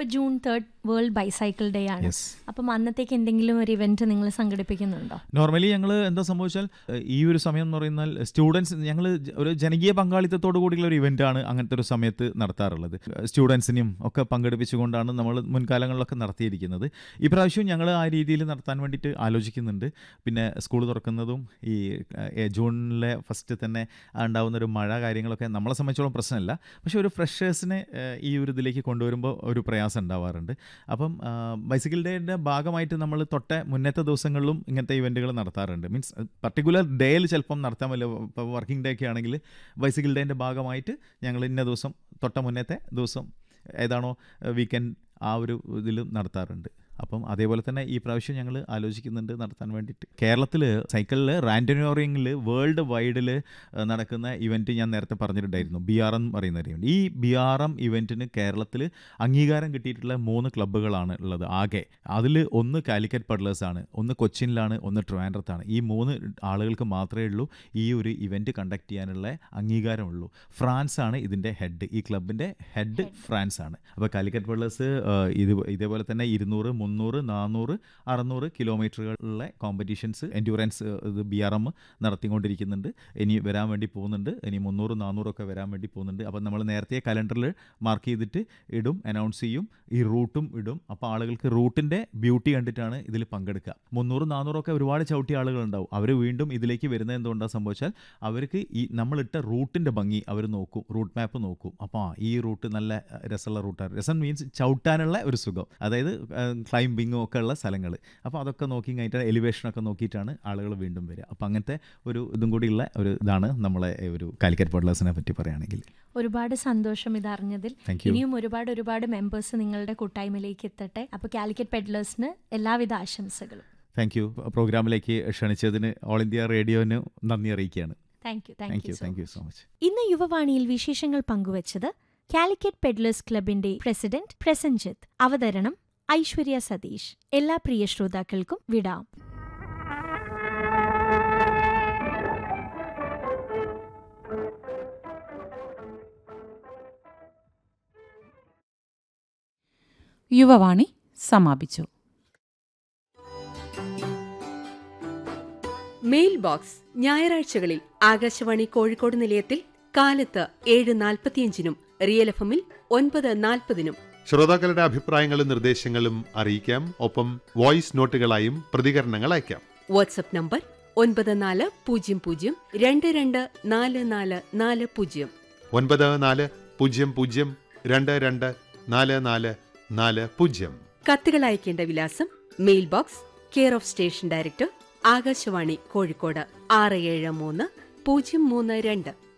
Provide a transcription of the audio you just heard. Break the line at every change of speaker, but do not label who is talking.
ഇപ്പൊ June third world bicycle day ആണ്
yes
അപ്പം അന്നത്തേക്ക് എന്തെങ്കിലും ഒരു ഇവന്റ് നിങ്ങൾ സംഘടിപ്പിക്കുന്നുണ്ടോ
നോർമലി ഞങ്ങൾ എന്താ സംഭവിച്ചാൽ ഏഹ്, ഈ ഒരു സമയം എന്ന് പറയുന്നാൽ സ്റ്റുഡൻസ് ഞങ്ങൾ ഒരു ജനകീയ പങ്കാളിത്തത്തോടു കൂടിയുള്ള ഒരു ഇവന്റ് ആണ് അങ്ങനത്തെ ഒരു സമയത്ത് നടത്താറുള്ളത് സ്റ്റുഡൻസിനെയും ഒക്കെ പങ്കെടുപ്പിച്ചുകൊണ്ടാണ് നമ്മൾ മുൻകാലങ്ങളിലൊക്കെ നടത്തിയിരിക്കുന്നത് ഇപ്രാവശ്യവും ഞങ്ങൾ ആ രീതിയിൽ നടത്താൻ വേണ്ടിയിട്ട് ആലോചിക്കുന്നുണ്ട് പിന്നെ സ്കൂൾ തുറക്കുന്നതും ഈ ഏഹ്, ജൂണിലെ ഫസ്റ്റ് തന്നെ ഉണ്ടാവുന്ന ഒരു മഴ കാര്യങ്ങളൊക്കെ നമ്മളെ സംബന്ധിച്ചോളം പ്രശ്നമല്ല പക്ഷേ ഒരു ഫ്രഷേഴ്സിനെ ഈ ഒരു ഇതിലേക്ക് കൊണ്ടുവരുമ്പോൾ ഒരു പ്രയാസം ഉണ്ടാവാറുണ്ട് അപ്പം ബൈസിക്കിൾ ഡേയുടെ ഭാഗമായിട്ട് നമ്മൾ തൊട്ട മുന്നത്തെ ദിവസങ്ങളിലും ഇങ്ങനത്തെ ഇവൻറ്റുകൾ നടത്താറുണ്ട് മീൻസ് പർട്ടിക്കുലർ ഡേയിൽ ചിലപ്പം നടത്താൻ പറ്റില്ല ഇപ്പോൾ വർക്കിംഗ് ഡേ ഒക്കെ ആണെങ്കിൽ ബൈസിക്കിൾ ഡേൻ്റെ ഭാഗമായിട്ട് ഞങ്ങൾ ഇന്ന ദിവസം തൊട്ട മുന്നത്തെ ദിവസം ഏതാണോ വീക്കെൻഡ് ആ ഒരു ഇതിൽ നടത്താറുണ്ട് അപ്പം അതേപോലെ തന്നെ ഈ പ്രാവശ്യം ഞങ്ങൾ ആലോചിക്കുന്നുണ്ട് നടത്താൻ വേണ്ടിയിട്ട് കേരളത്തിൽ സൈക്കിളിൽ റാൻഡനോറിങ്ങിൽ വേൾഡ് വൈഡിൽ നടക്കുന്ന ഇവൻറ്റ് ഞാൻ നേരത്തെ പറഞ്ഞിട്ടുണ്ടായിരുന്നു ബി ആർ എം പറയുന്ന ഒരു ഇവൻറ്റ് ഈ ബി ആർ എം ഇവൻറ്റിന് കേരളത്തിൽ അംഗീകാരം കിട്ടിയിട്ടുള്ള മൂന്ന് ക്ലബ്ബുകളാണ് ഉള്ളത് ആകെ അതിൽ ഒന്ന് കാലിക്കറ്റ് പഡ്ലേഴ്സ് ആണ് ഒന്ന് കൊച്ചിനിലാണ് ഒന്ന് ട്രിവാൻഡ്രത്താണ് ഈ മൂന്ന് ആളുകൾക്ക് മാത്രമേ ഉള്ളൂ ഈ ഒരു ഇവൻറ്റ് കണ്ടക്ട് ചെയ്യാനുള്ള അംഗീകാരമുള്ളൂ ഫ്രാൻസ് ആണ് ഇതിൻ്റെ ഹെഡ് ഈ ക്ലബിൻ്റെ ഹെഡ് ഫ്രാൻസ് ആണ് അപ്പോൾ കാലിക്കറ്റ് പഡ്ലേഴ്സ് ഇത് ഇതേപോലെ തന്നെ ഇരുന്നൂറ് മുന്നൂറ് നാനൂറ് അറുന്നൂറ് കിലോമീറ്ററുകളിലെ കോമ്പറ്റീഷൻസ് എൻഡ്യൂറൻസ് ഇത് ബി ആർ എം നടത്തിക്കൊണ്ടിരിക്കുന്നുണ്ട് ഇനി വരാൻ വേണ്ടി പോകുന്നുണ്ട് ഇനി മുന്നൂറ് നാനൂറൊക്കെ വരാൻ വേണ്ടി പോകുന്നുണ്ട് അപ്പം നമ്മൾ നേരത്തെ കലണ്ടറിൽ മാർക്ക് ചെയ്തിട്ട് ഇടും അനൗൺസ് ചെയ്യും ഈ റൂട്ടും ഇടും അപ്പോൾ ആളുകൾക്ക് റൂട്ടിൻ്റെ ബ്യൂട്ടി കണ്ടിട്ടാണ് ഇതിൽ പങ്കെടുക്കുക മുന്നൂറ് നാനൂറൊക്കെ ഒരുപാട് ചവിട്ടിയ ആളുകളുണ്ടാവും അവർ വീണ്ടും ഇതിലേക്ക് വരുന്നത് എന്തുകൊണ്ടാണ് സംഭവിച്ചാൽ അവർക്ക് ഈ നമ്മളിട്ട റൂട്ടിൻ്റെ ഭംഗി അവർ നോക്കും റൂട്ട് മാപ്പ് നോക്കും അപ്പോൾ ആ ഈ റൂട്ട് നല്ല അഹ്, രസമുള്ള റൂട്ടാണ് രസം മീൻസ് ചവിട്ടാനുള്ള ഒരു സുഖം അതായത് ക്ലൈംബിങ്ങും ഒക്കെ ഉള്ള സ്ഥലങ്ങൾ അപ്പോൾ അതൊക്കെ നോക്കി കഴിഞ്ഞിട്ട് എലിവേഷനൊക്കെ നോക്കിയിട്ടാണ് ആളുകൾ വീണ്ടും വരിക അപ്പോൾ അങ്ങനത്തെ ഒരു ഇതും കൂടിയുള്ള ഒരു ഇതാണ് നമ്മളെ ഒരു കാലിക്കറ്റ് പഡ്ലേഴ്സിനെ പറ്റി പറയുകയാണെങ്കിൽ
ഒരുപാട് സന്തോഷം ഇതറിഞ്ഞതിൽ
താങ്ക് യു
ഇനിയും ഒരുപാട് ഒരുപാട് മെമ്പേഴ്സ് നിങ്ങളുടെ കൂട്ടായ്മയിലേക്ക് എത്തട്ടെ അപ്പോൾ കാലിക്കറ്റ് പെഡ്ലേഴ്സിന് എല്ലാവിധ ആശംസകളും
താങ്ക് യു പ്രോഗ്രാമിലേക്ക് ക്ഷണിച്ചതിന് ഓൾ ഇന്ത്യ റേഡിയോന് നന്ദി അറിയിക്കുകയാണ്
thank you
thank you thank you so much
ഇന്ന് യുവവാണിയിൽ വിശേഷങ്ങൾ പങ്കുവച്ചത് കാലിക്കറ്റ് പെഡ്ലേഴ്സ് ക്ലബിന്റെ പ്രസിഡന്റ് പ്രസഞ്ജിത്ത് അവതരണം ഐശ്വര്യ സതീഷ് എല്ലാ പ്രിയ ശ്രോതാക്കൾക്കും വിടാം
യുവവാണി സമാപിച്ചു
മെയിൽ ബോക്സ് ഞായറാഴ്ചകളിൽ ആകാശവാണി കോഴിക്കോട് നിലയത്തിൽ കാലത്ത് ഏഴ് നാൽപ്പത്തിയഞ്ചിനും റിയൽ എഫ് എമ്മിൽ ഒൻപത് നാൽപ്പതിനും
ശ്രോതാക്കളുടെ അഭിപ്രായങ്ങളും നിർദ്ദേശങ്ങളും അറിയിക്കാം ഒപ്പം വോയിസ് നോട്ടുകളായും പ്രതികരണങ്ങൾ അയക്കാം
വാട്സപ്പ് നമ്പർ ഒൻപത് നാല് പൂജ്യം പൂജ്യം രണ്ട് രണ്ട് നാല് നാല് നാല് പൂജ്യം
ഒൻപത് നാല് പൂജ്യം പൂജ്യം രണ്ട് രണ്ട് നാല് നാല് നാല് പൂജ്യം
കത്തുകൾ അയക്കേണ്ട വിലാസം mail box care of station director Akashvani Kozhikode ആറ് ഏഴ് മൂന്ന് പൂജ്യം മൂന്ന് രണ്ട്